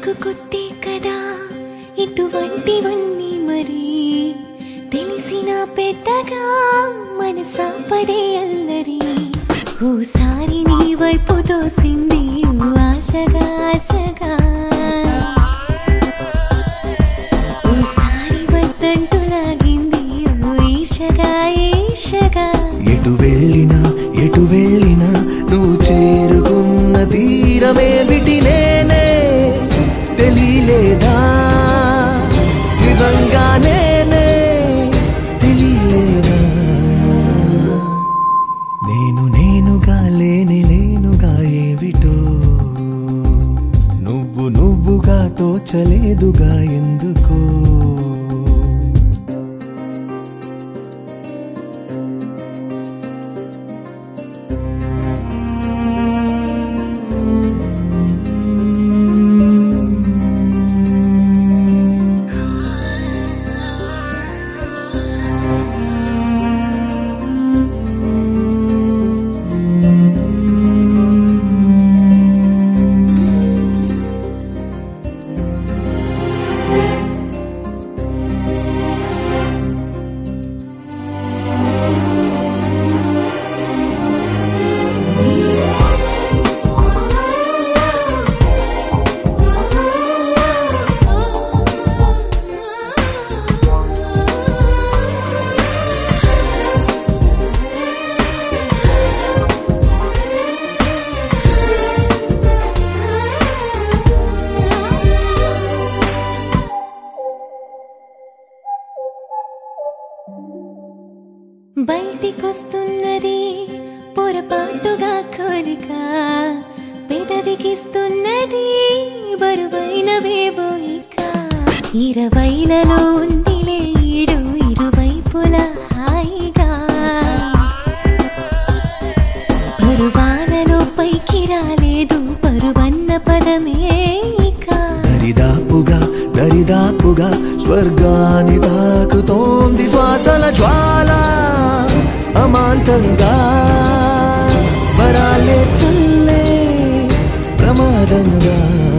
నాకు కొత్తే కదా ఇటువంటివన్నీ మరి తెలిసిన పెద్దగా మనసాపదే అల్లరి ఓసారి నీ వైపు తోసింది ఓ ఆశగా ఆశగా ఓసారి వద్దంటూ లాగింది ఓ ఈశగా ఈశగా ఎటు వెళ్ళినా ఎటు వెళ్ళినా నువ్వు చేరుకున్న తీరమేమిటి నేనే తెలియలేదా నిజంగా నేనే తెలియలేదా నేను నేనుగా లేని లేనుగా ఏవిటో నువ్వు నువ్వుగా తోచలేదుగా ఎందుకో బయటికొస్తున్నది పొరపాటుగా కోరిక పెదవికిస్తున్నది బరువైన వేబోయిక ఇరవైలలో ఉందిలే ఈడు ఇరువైపుల హాయిగా పరువానలో పైకి రాలేదు పరువన్న పదమే ఇక దరిదాపుగా దరిదాపుగా స్వర్గాన్ని తాకుతోంది శ్వాసల జ్వాల అమాంతంగా వరాలే చల్లే ప్రమాదంగా